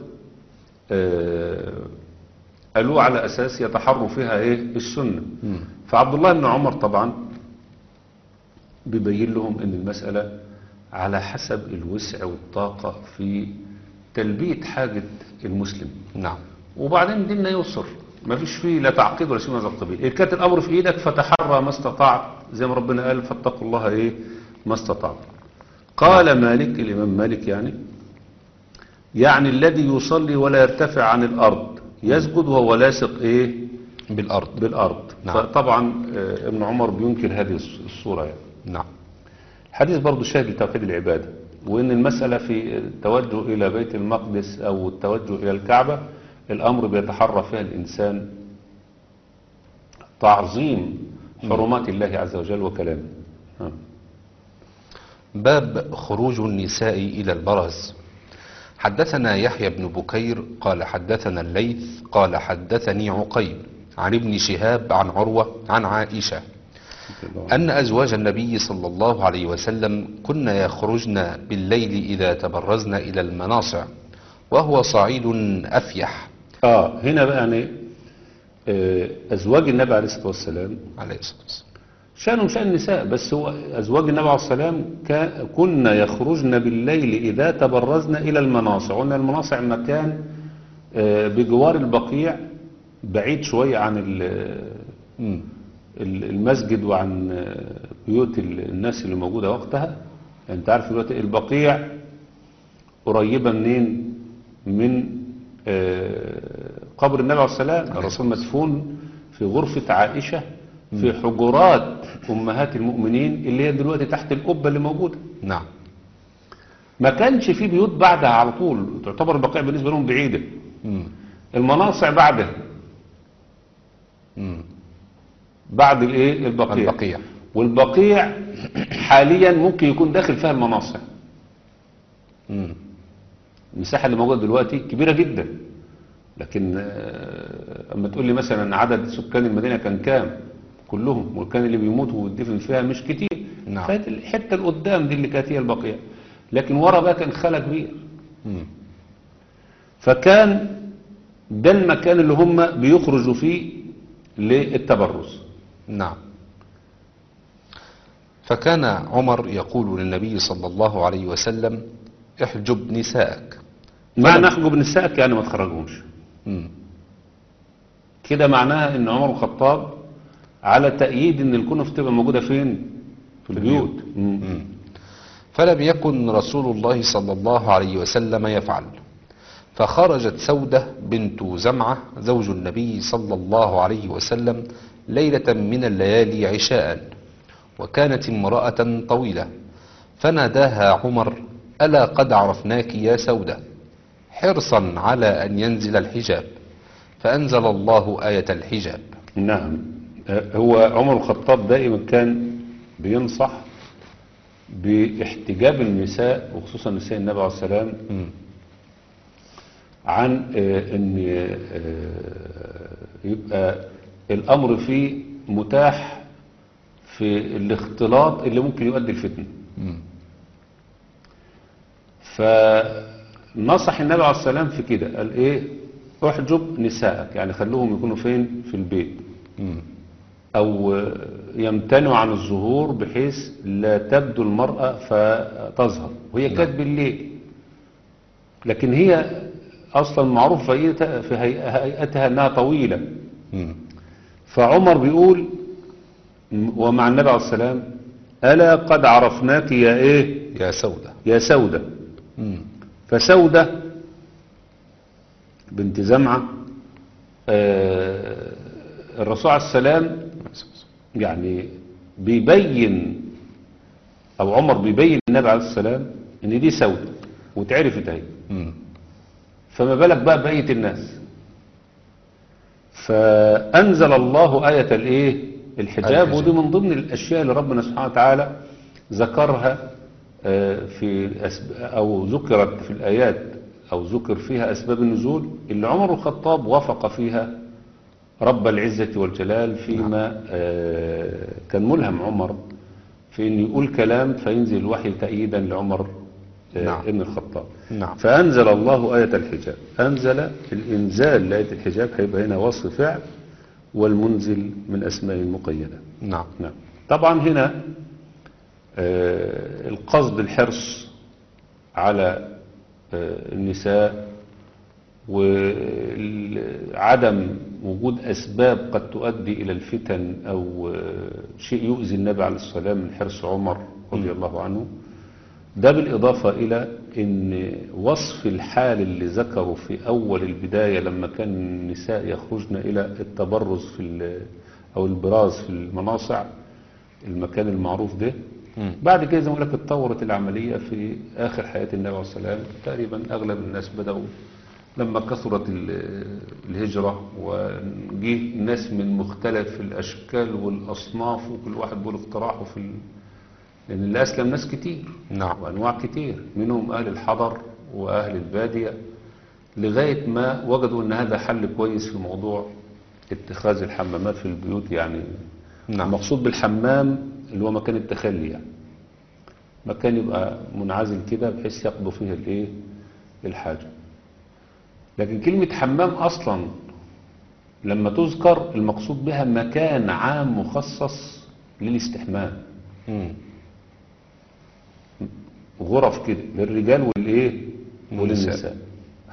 قالوه على أساس يتحروا فيها إيه السنة مم. فعبد الله بن عمر طبعا بيبين لهم ان المسألة على حسب الوسع والطاقة في تلبية حاجة المسلم نعم وبعدين ديننا يسر ما فيش فيه لا تعقيد ولا شيء من هذا القبيل إن كانت الأمر في إيدك فتحرى ما استطعت زي ما ربنا قال فاتقوا الله إيه ما استطعت قال مالك الإمام مالك يعني يعني الذي يصلي ولا يرتفع عن الأرض يسجد وهو لاصق إيه بالأرض بالأرض نعم. فطبعا آه، ابن عمر بينكر هذه الص- الصورة يعني نعم الحديث برضو شاهد لتوحيد العبادة وإن المسألة في التوجه إلى بيت المقدس أو التوجه إلى الكعبة الأمر بيتحرى فيها الإنسان تعظيم حرمات الله عز وجل وكلامه ها. باب خروج النساء إلى البرز حدثنا يحيى بن بكير قال حدثنا الليث قال حدثني عقيل عن ابن شهاب عن عروة عن عائشة أن أزواج النبي صلى الله عليه وسلم كن يخرجن بالليل إذا تبرزن إلى المناصع وهو صعيد أفيح آه هنا بقى يعني آه، أزواج النبي عليه الصلاة والسلام عليه الصلاة والسلام شأنهم شأن النساء بس هو أزواج النبي عليه الصلاة والسلام كا- كن يخرجن بالليل إذا تبرزن إلى المناصع قلنا المناصع مكان آه، بجوار البقيع بعيد شوية عن ال- مم. ال- المسجد وعن آه، بيوت ال- الناس اللي موجودة وقتها انت عارف دلوقتي البقيع قريبة منين من آه، قبر النبي عليه السلام الرسول مدفون في غرفة عائشة في حجرات أمهات المؤمنين اللي هي دلوقتي تحت القبة اللي موجودة نعم ما كانش في بيوت بعدها على طول تعتبر البقيع بالنسبة لهم بعيدة مم. المناصع بعدها مم. بعد الايه البقيع البقيع والبقيع حاليا ممكن يكون داخل فيها المناصع مم. المساحة اللي موجودة دلوقتي كبيرة جدا لكن آه، اما تقول لي مثلا عدد سكان المدينة كان كام كلهم وكان اللي بيموت ويدفن فيها مش كتير نعم. كانت الحتة اللي قدام دي اللي كانت هي البقيع لكن ورا بقى كان خلا كبير مم. فكان ده المكان اللي هم بيخرجوا فيه للتبرز نعم فكان عمر يقول للنبي صلى الله عليه وسلم احجب نساءك معنى احجب نسائك يعني ما تخرجهمش مم. كده معناها ان عمر الخطاب على تأييد ان الكنف تبقى موجودة فين في البيوت مم. فلم يكن رسول الله صلى الله عليه وسلم يفعل فخرجت سودة بنت زمعة زوج النبي صلى الله عليه وسلم ليلة من الليالي عشاء وكانت امرأة طويلة فناداها عمر ألا قد عرفناك يا سودة حرصا على أن ينزل الحجاب فأنزل الله آية الحجاب نعم آه، هو عمر الخطاب دائما كان بينصح باحتجاب النساء وخصوصا نساء النبي عليه السلام مم. عن آه، ان آه، يبقى الامر فيه متاح في الاختلاط اللي ممكن يؤدي الفتنه مم. فنصح النبي عليه السلام في كده قال ايه احجب نسائك يعني خلوهم يكونوا فين في البيت مم. او يمتنعوا عن الظهور بحيث لا تبدو المرأة فتظهر وهي كانت بالليل لكن هي اصلا معروف في هيئتها- في هيئ- هيئتها انها طويلة مم. فعمر بيقول ومع النبي عليه السلام ألا قد عرفناك يا ايه يا سودة يا سودة مم. فسودة بنت زمعة آه، الرسول عليه السلام يعني بيبين او عمر بيبين النبي عليه السلام ان دي سودة واتعرفت اهي مم. فما بالك بقى بقية الناس فأنزل الله آية الإيه الحجاب الحجاب. ودي من ضمن الأشياء اللي ربنا سبحانه وتعالى ذكرها آه، في أسب... أو ذكرت في الآيات أو ذكر فيها أسباب النزول اللي عمر الخطاب وافق فيها رب العزة والجلال فيما آه، كان ملهم عمر في أن يقول كلام فينزل الوحي تأييدا لعمر آه، نعم. ابن الخطاب نعم فأنزل الله آية الحجاب أنزل الإنزال لآية الحجاب هيبقى هنا وصف فعل والمنزل من أسماء مقيدة نعم نعم طبعا هنا آه، القصد الحرص على آه، النساء وعدم وجود أسباب قد تؤدي إلى الفتن أو آه، شيء يؤذي النبي عليه الصلاة والسلام من حرص عمر رضي الله عنه ده بالإضافة إلى أن وصف الحال اللي ذكره في أول البداية لما كان النساء يخرجن إلى التبرز في ال- أو البراز في المناصع المكان المعروف ده مم. بعد كده زي ما بقول لك اتطورت العملية في آخر حياة النبي عليه الصلاة والسلام تقريبا أغلب الناس بدأوا لما كثرت ال- الهجرة وجه ناس من مختلف الأشكال والأصناف وكل واحد بيقول اقتراحه في ال... لأن اللي أسلم ناس كتير نعم وأنواع كتير منهم أهل الحضر وأهل البادية لغاية ما وجدوا أن هذا حل كويس في موضوع اتخاذ الحمامات في البيوت يعني نعم المقصود بالحمام اللي هو مكان التخلي يعني مكان يبقى منعزل كده بحيث يقضوا فيه الايه الحاجة لكن كلمة حمام أصلا لما تذكر المقصود بها مكان عام مخصص للاستحمام مم. غرف كده للرجال والايه والنساء. وللنساء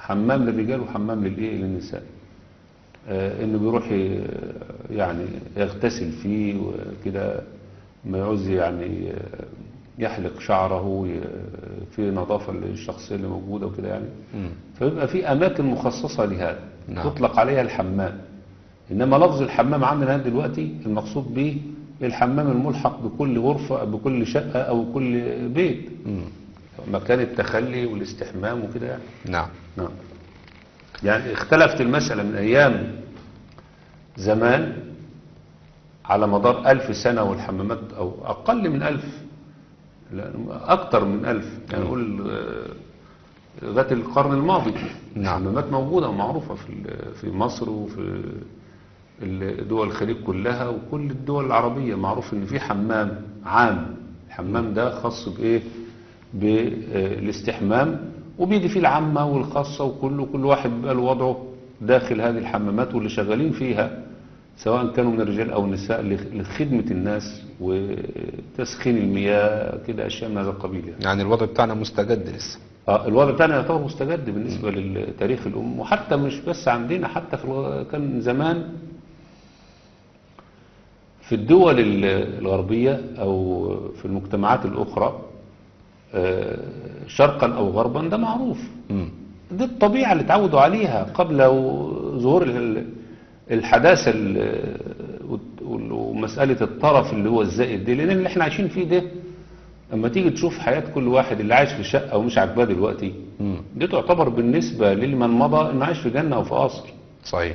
حمام للرجال وحمام للايه للنساء آه انه بيروح ي- يعني يغتسل فيه وكده ما يعوز يعني آه، يحلق شعره ي- في نظافة للشخصية اللي موجودة وكده يعني مم. فيبقى في أماكن مخصصة لهذا نعم. تطلق عليها الحمام إنما لفظ الحمام عندنا دلوقتي المقصود به الحمام الملحق بكل غرفة بكل شقة أو كل بيت مم. مكان التخلي والاستحمام وكده يعني نعم نعم يعني اختلفت المسألة من أيام زمان على مدار ألف سنة والحمامات أو أقل من ألف لا أكتر من ألف يعني نقول آه، لغاية القرن الماضي نعم. الحمامات موجودة ومعروفة في ال- في مصر وفي ال- دول الخليج كلها وكل الدول العربية معروف إن في حمام عام الحمام ده خاص بإيه بالاستحمام وبيجي فيه العامة والخاصة وكله كل واحد بيبقى له وضعه داخل هذه الحمامات واللي شغالين فيها سواء كانوا من الرجال أو النساء لخ- لخدمة الناس وتسخين المياه كده أشياء من هذا القبيل يعني. يعني الوضع بتاعنا مستجد لسه آه، الوضع بتاعنا يعتبر مستجد بالنسبة لتاريخ الأم وحتى مش بس عندنا حتى في الغ- كان زمان في الدول ال- الغربية أو في المجتمعات الأخرى آه، شرقا أو غربا ده معروف مم. دي الطبيعة اللي اتعودوا عليها قبل ظهور ال- الحداثة ال- وال- ومسألة الطرف اللي هو الزائد دي لأن اللي احنا عايشين فيه ده اما تيجي تشوف حياة كل واحد اللي عايش في شقة ومش عاجباه دلوقتي مم. دي تعتبر بالنسبة لمن مضى انه عايش في جنة او في قصر صحيح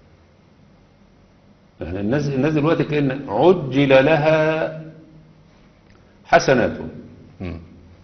يعني الناس الناس دلوقتي كأن عجل لها حسنات مم.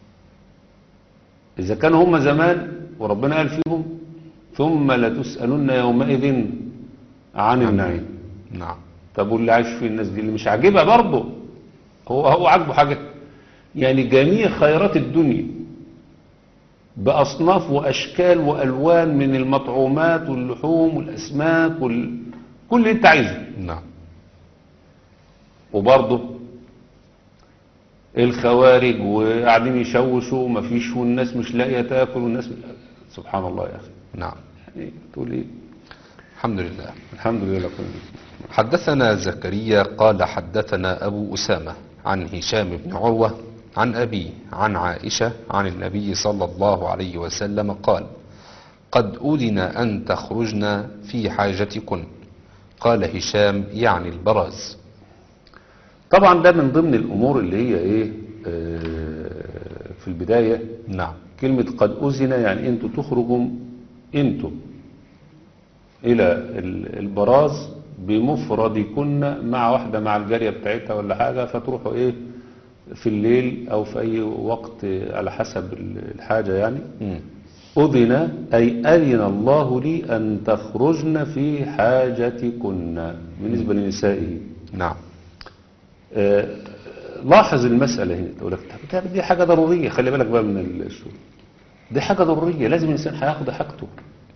إذا كانوا هم زمان وربنا قال فيهم ثم لتسألن يومئذ عن النعيم نعم طب واللي عايش فيه الناس دي اللي مش عاجبها برضه هو هو عاجبه حاجة يعني جميع خيرات الدنيا بأصناف وأشكال وألوان من المطعومات واللحوم والأسماك وال... كل اللي أنت عايزه نعم وبرضه الخوارج وقاعدين يشوشوا ومفيش والناس مش لاقيه تاكل والناس سبحان الله يا اخي نعم يعني تقول ايه الحمد لله الحمد لله كل حدثنا زكريا قال حدثنا أبو أسامة عن هشام بن عروة عن أبي عن عائشة عن النبي صلى الله عليه وسلم قال قد أذن أن تخرجن في حاجتكن قال هشام يعني البراز طبعا ده من ضمن الامور اللي هي ايه آه، في البدايه نعم كلمه قد اذن يعني انتوا تخرجوا انتوا الى ال- البراز بمفردكن مع واحده مع الجاريه بتاعتها ولا حاجه فتروحوا ايه في الليل او في اي وقت على حسب الحاجه يعني مم. أذن أي أذن الله لي أن تخرجن في حاجتكن بالنسبة لنسائه نعم آه، لاحظ المسألة هنا تقول لك طب دي حاجة ضرورية خلي بالك بقى من الشغل دي حاجة ضرورية لازم الإنسان هياخد حاجته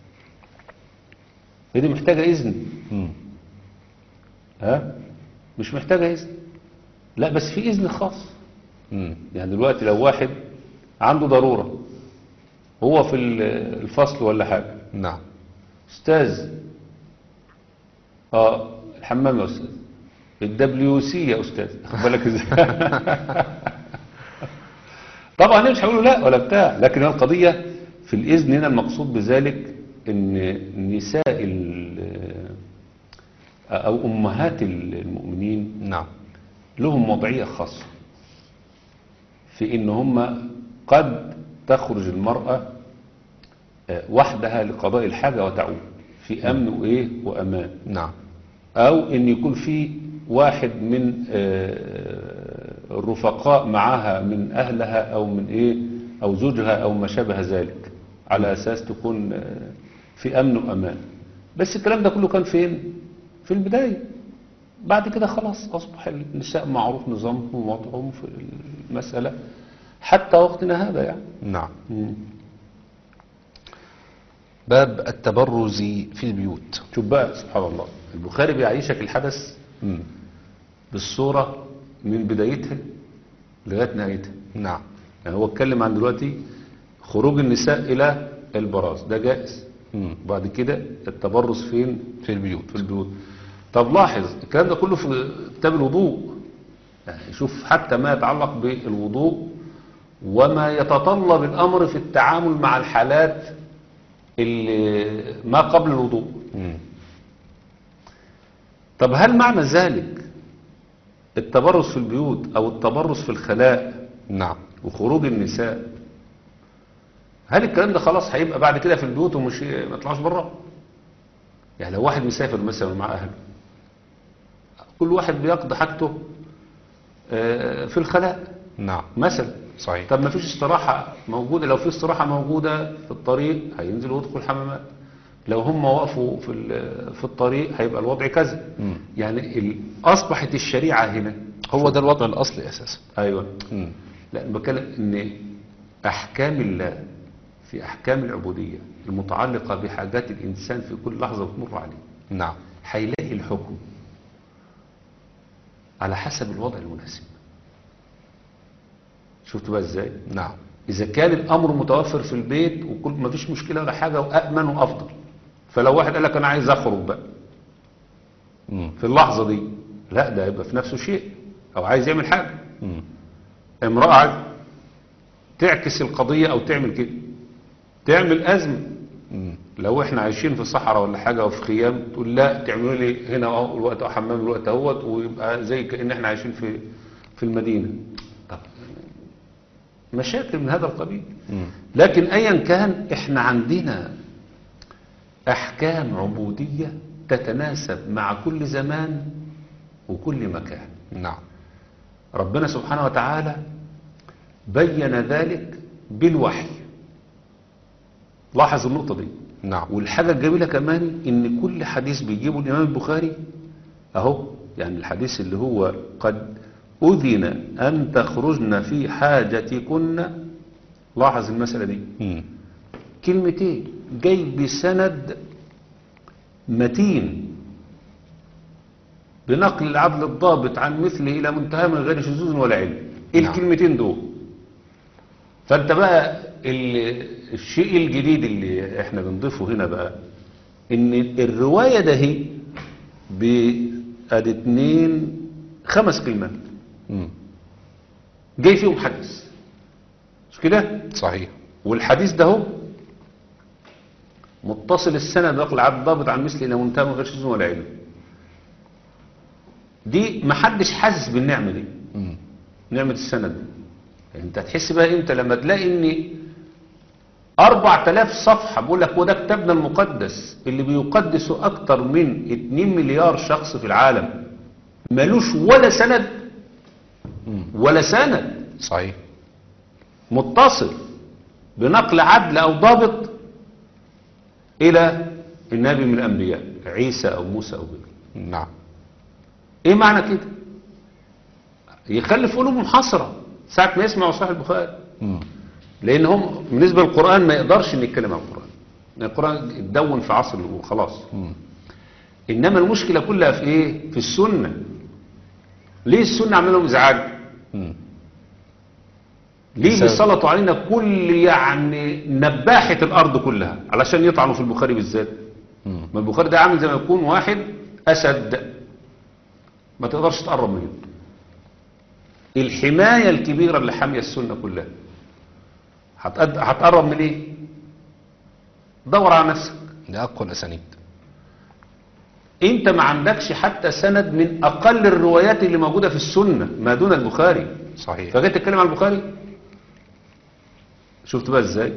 هي دي محتاجة إذن مم. ها مش محتاجة إذن لا بس في إذن خاص مم. يعني دلوقتي لو واحد عنده ضرورة هو في ال- الفصل ولا حاجة نعم استاذ اه الحمام يا استاذ الدبليو سي يا استاذ خد بالك ازاي طبعا أنا مش هقول له لا ولا بتاع لكن هي القضيه في الاذن هنا المقصود بذلك ان نساء ال- او امهات المؤمنين نعم لهم وضعيه خاصه في ان هم قد تخرج المراه آه، وحدها لقضاء الحاجه وتعود في امن وايه وامان نعم او ان يكون في واحد من آه، الرفقاء معها من اهلها او من ايه او زوجها او ما شابه ذلك على اساس تكون آه، في امن وامان بس الكلام ده كله كان فين في البدايه بعد كده خلاص اصبح النساء معروف نظامهم ووضعهم في المساله حتى وقتنا هذا يعني نعم مم. باب التبرز في البيوت شوف بقى سبحان الله البخاري بيعيشك الحدث مم. بالصورة من بدايتها لغاية نهايتها نعم يعني هو اتكلم عن دلوقتي خروج النساء إلى البراز ده جائز مم. بعد كده التبرز فين في البيوت في البيوت طب لاحظ الكلام ده كله في كتاب الوضوء يعني شوف حتى ما يتعلق بالوضوء وما يتطلب الأمر في التعامل مع الحالات اللي ما قبل الوضوء مم. طب هل معنى ذلك التبرز في البيوت أو التبرز في الخلاء نعم وخروج النساء هل الكلام ده خلاص هيبقى بعد كده في البيوت ومش ما يطلعش بره يعني لو واحد مسافر مثلا مع اهله كل واحد بيقضي حاجته آه، في الخلاء نعم مثلا صحيح طب ما فيش استراحة موجودة لو في استراحة موجودة في الطريق هينزل ويدخل الحمامات لو هم وقفوا في ال- في الطريق هيبقى الوضع كذا مم. يعني ال- أصبحت الشريعة هنا هو ده الوضع الأصلي أساسا أيوه مم. لا أنا بتكلم ان احكام الله في احكام العبودية المتعلقة بحاجات الانسان في كل لحظة بتمر عليه نعم هيلاقي الحكم على حسب الوضع المناسب شفت بقى ازاي نعم اذا كان الامر متوفر في البيت وكل ما فيش مشكلة ولا حاجة وامن وافضل فلو واحد قال لك انا عايز اخرج بقى مم. في اللحظة دي لا ده يبقى في نفسه شيء او عايز يعمل حاجة مم. امرأة عايزة تعكس القضية او تعمل كده تعمل ازمة مم. لو احنا عايشين في صحراء ولا حاجة او في خيام تقول لا تعملوا لي هنا اهو الوقت اهو حمام الوقت اهوت ويبقى زي كأن احنا عايشين في في المدينة طب مشاكل من هذا القبيل مم. لكن ايا كان احنا عندنا احكام عبودية تتناسب مع كل زمان وكل مكان نعم ربنا سبحانه وتعالى بين ذلك بالوحي لاحظ النقطة دي نعم والحاجة الجميلة كمان ان كل حديث بيجيبه الامام البخاري اهو يعني الحديث اللي هو قد اذن ان تخرجن في حاجتكن لاحظ المسألة دي مم. كلمتين جاي بسند متين بنقل العدل الضابط عن مثله إلى منتهى من غير شذوذ ولا علم إيه نعم. الكلمتين دول فأنت بقى ال- الشيء الجديد اللي احنا بنضيفه هنا بقى ان الرواية ده هي بأدي اتنين خمس كلمات مم. جاي فيهم حديث مش كده صحيح والحديث ده هو متصل السند نقل عبد ضابط عن مثل الى منتهى من غير شذوذ ولا علم دي ما حدش حاسس بالنعمه دي مم. نعمه السند دي يعني انت هتحس بقى امتى لما تلاقي ان 4000 صفحه بقول لك وده كتابنا المقدس اللي بيقدسه اكتر من 2 مليار شخص في العالم ملوش ولا سند مم. ولا سند صحيح متصل بنقل عدل أو ضابط إلى النبي من الأنبياء عيسى أو موسى أو غيره نعم إيه معنى كده يخلي في قلوبهم حسرة ساعة ما يسمعوا صحيح البخاري مم. لأن هم بالنسبة للقرآن ما يقدرش إن يتكلم عن القرآن لأن القرآن اتدون في عصر وخلاص مم. إنما المشكلة كلها في إيه في السنة ليه السنة عامله لهم إزعاج مم. ليه بسبب- بيسلطوا علينا كل يعني نباحة الأرض كلها علشان يطعنوا في البخاري بالذات مم. ما البخاري ده عامل زي ما يكون واحد أسد ما تقدرش تقرب منه الحماية الكبيرة اللي حامية السنة كلها هتقد... هتقرب من ايه دور على نفسك ده أقوى الأسانيد انت ما عندكش حتى سند من اقل الروايات اللي موجودة في السنة ما دون البخاري صحيح فجيت تتكلم عن البخاري شفت بقى ازاي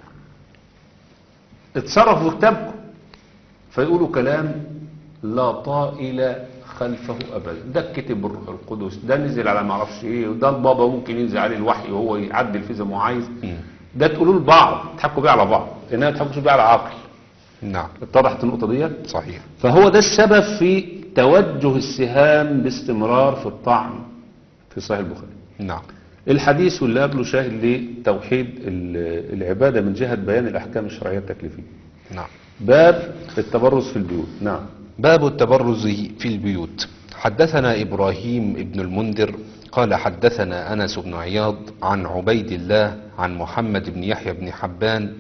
اتصرفوا في كتابكم فيقولوا كلام لا طائل خلفه ابدا ده كتب بالروح القدس ده نزل على ما اعرفش ايه وده البابا ممكن ينزل عليه الوحي وهو يعدل فيه زي ما هو عايز مم. ده تقولوا لبعض تحكوا بيه على بعض انما ما تحكوش بيه على عقل نعم اتضحت النقطه ديت صحيح فهو ده السبب في توجه السهام باستمرار في الطعن في صحيح البخاري نعم الحديث واللي قبله شاهد لتوحيد ال- العبادة من جهة بيان الأحكام الشرعية التكليفية نعم باب التبرز في البيوت نعم باب التبرز في البيوت حدثنا إبراهيم ابن المنذر قال حدثنا أنس بن عياض عن عبيد الله عن محمد بن يحيى بن حبان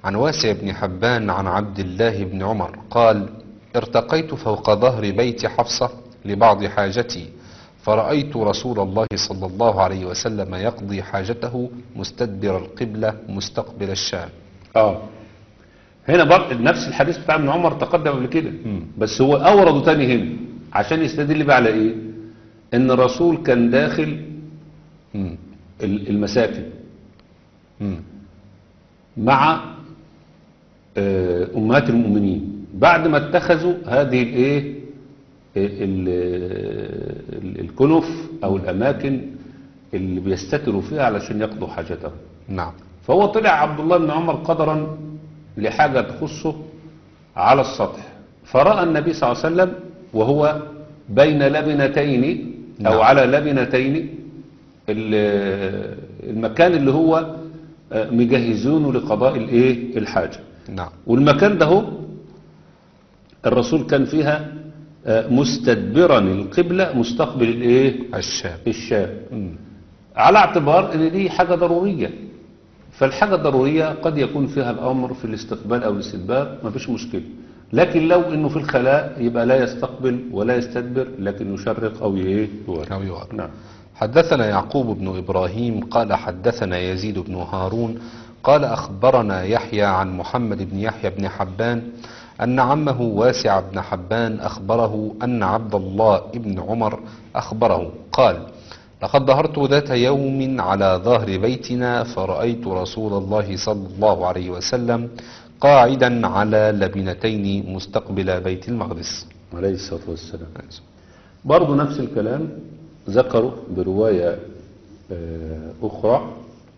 عن واسع بن حبان عن عبد الله بن عمر قال ارتقيت فوق ظهر بيت حفصة لبعض حاجتي فرأيت رسول الله صلى الله عليه وسلم يقضي حاجته مستدبر القبلة مستقبل الشام اه هنا برضه نفس الحديث بتاع ابن عمر تقدم قبل كده بس هو اورده تاني هنا عشان يستدل بقى على ايه ان الرسول كان داخل مم. ال- المساكن مم. مع آه، امهات المؤمنين بعد ما اتخذوا هذه الايه ال- ال- الكنف او الاماكن اللي بيستتروا فيها علشان يقضوا حاجتهم نعم فهو طلع عبد الله بن عمر قدرا لحاجة تخصه على السطح فرأى النبي صلى الله عليه وسلم وهو بين لبنتين أو نعم. على لبنتين ال- المكان اللي هو آه، مجهزونه لقضاء الايه الحاجة نعم والمكان ده هو الرسول كان فيها آه، مستدبرا القبلة مستقبل الايه الشام الشام مم. على اعتبار ان دي حاجة ضرورية فالحاجة الضرورية قد يكون فيها الامر في الاستقبال او الاستدبار ما فيش مشكلة لكن لو انه في الخلاء يبقى لا يستقبل ولا يستدبر لكن يشرق او ايه يوارب. أو يوارب. نعم حدثنا يعقوب بن إبراهيم قال حدثنا يزيد بن هارون قال أخبرنا يحيى عن محمد بن يحيى بن حبان أن عمه واسع بن حبان أخبره أن عبد الله بن عمر أخبره قال لقد ظهرت ذات يوم على ظهر بيتنا فرأيت رسول الله صلى الله عليه وسلم قاعدا على لبنتين مستقبل بيت المقدس عليه الصلاة والسلام برضو نفس الكلام ذكروا برواية آه، أخرى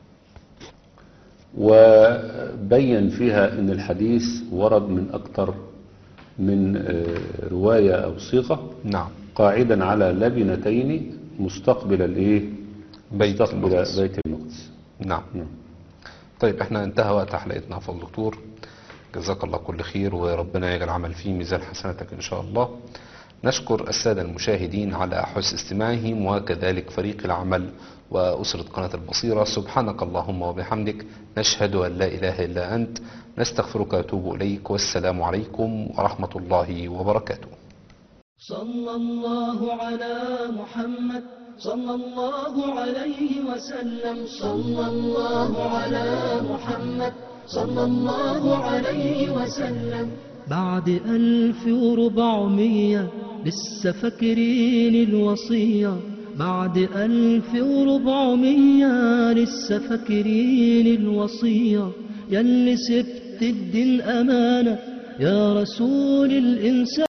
وبين فيها أن الحديث ورد من أكثر من آه، رواية أو صيغة نعم قاعدا على لبنتين مستقبل الايه بيت مستقبل المقدس. بيت المقدس نعم نعم. طيب احنا انتهى وقت حلقتنا فضل دكتور جزاك الله كل خير وربنا يجعل عمل فيه ميزان حسناتك ان شاء الله نشكر السادة المشاهدين على حسن استماعهم وكذلك فريق العمل وأسرة قناة البصيرة سبحانك اللهم وبحمدك نشهد أن لا إله إلا أنت نستغفرك ونتوب إليك والسلام عليكم ورحمة الله وبركاته صلى الله على محمد صلى الله عليه وسلم صلى الله على محمد صلى الله عليه وسلم بعد ألف وربعمية لسه فاكرين الوصية بعد ألف وربعمية لسه فاكرين الوصية يلي سبت الدين أمانة يا رسول الإنسان